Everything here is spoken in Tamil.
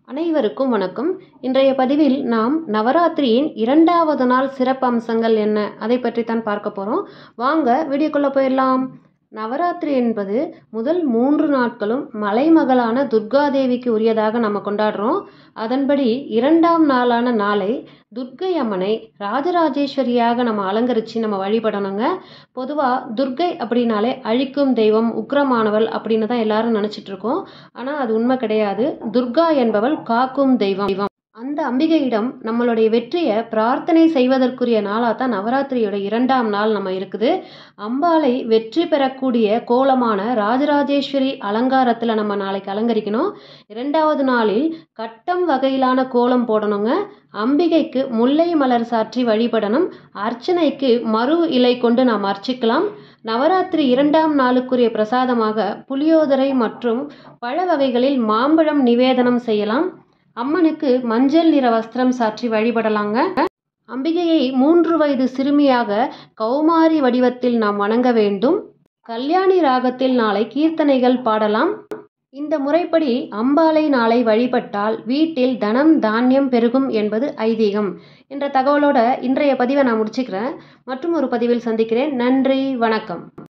அனைவருக்கும் வணக்கம் இன்றைய பதிவில் நாம் நவராத்திரியின் இரண்டாவது நாள் சிறப்பம்சங்கள் என்ன அதை பற்றி தான் பார்க்க போகிறோம் வாங்க வீடியோக்குள்ளே போயிடலாம் நவராத்திரி என்பது முதல் மூன்று நாட்களும் மலைமகளான துர்காதேவிக்கு உரியதாக நம்ம கொண்டாடுறோம் அதன்படி இரண்டாம் நாளான நாளை துர்க்கை அம்மனை ராஜராஜேஸ்வரியாக நம்ம அலங்கரித்து நம்ம வழிபடணுங்க பொதுவாக துர்க்கை அப்படின்னாலே அழிக்கும் தெய்வம் உக்ரமானவள் அப்படின்னு தான் எல்லாரும் நினச்சிட்டு இருக்கோம் ஆனால் அது உண்மை கிடையாது துர்கா என்பவள் காக்கும் தெய்வம் அந்த அம்பிகையிடம் நம்மளுடைய வெற்றியை பிரார்த்தனை செய்வதற்குரிய நாளாக தான் நவராத்திரியோட இரண்டாம் நாள் நம்ம இருக்குது அம்பாளை வெற்றி பெறக்கூடிய கோலமான ராஜராஜேஸ்வரி அலங்காரத்தில் நம்ம நாளைக்கு அலங்கரிக்கணும் இரண்டாவது நாளில் கட்டம் வகையிலான கோலம் போடணுங்க அம்பிகைக்கு முல்லை மலர் சாற்றி வழிபடணும் அர்ச்சனைக்கு மறு இலை கொண்டு நாம் அர்ச்சிக்கலாம் நவராத்திரி இரண்டாம் நாளுக்குரிய பிரசாதமாக புளியோதரை மற்றும் பழ வகைகளில் மாம்பழம் நிவேதனம் செய்யலாம் அம்மனுக்கு மஞ்சள் நிற வஸ்திரம் சாற்றி வழிபடலாங்க அம்பிகையை மூன்று வயது சிறுமியாக கௌமாரி வடிவத்தில் நாம் வணங்க வேண்டும் கல்யாணி ராகத்தில் நாளை கீர்த்தனைகள் பாடலாம் இந்த முறைப்படி அம்பாளை நாளை வழிபட்டால் வீட்டில் தனம் தானியம் பெருகும் என்பது ஐதீகம் என்ற தகவலோட இன்றைய பதிவை நான் முடிச்சுக்கிறேன் மற்றும் ஒரு பதிவில் சந்திக்கிறேன் நன்றி வணக்கம்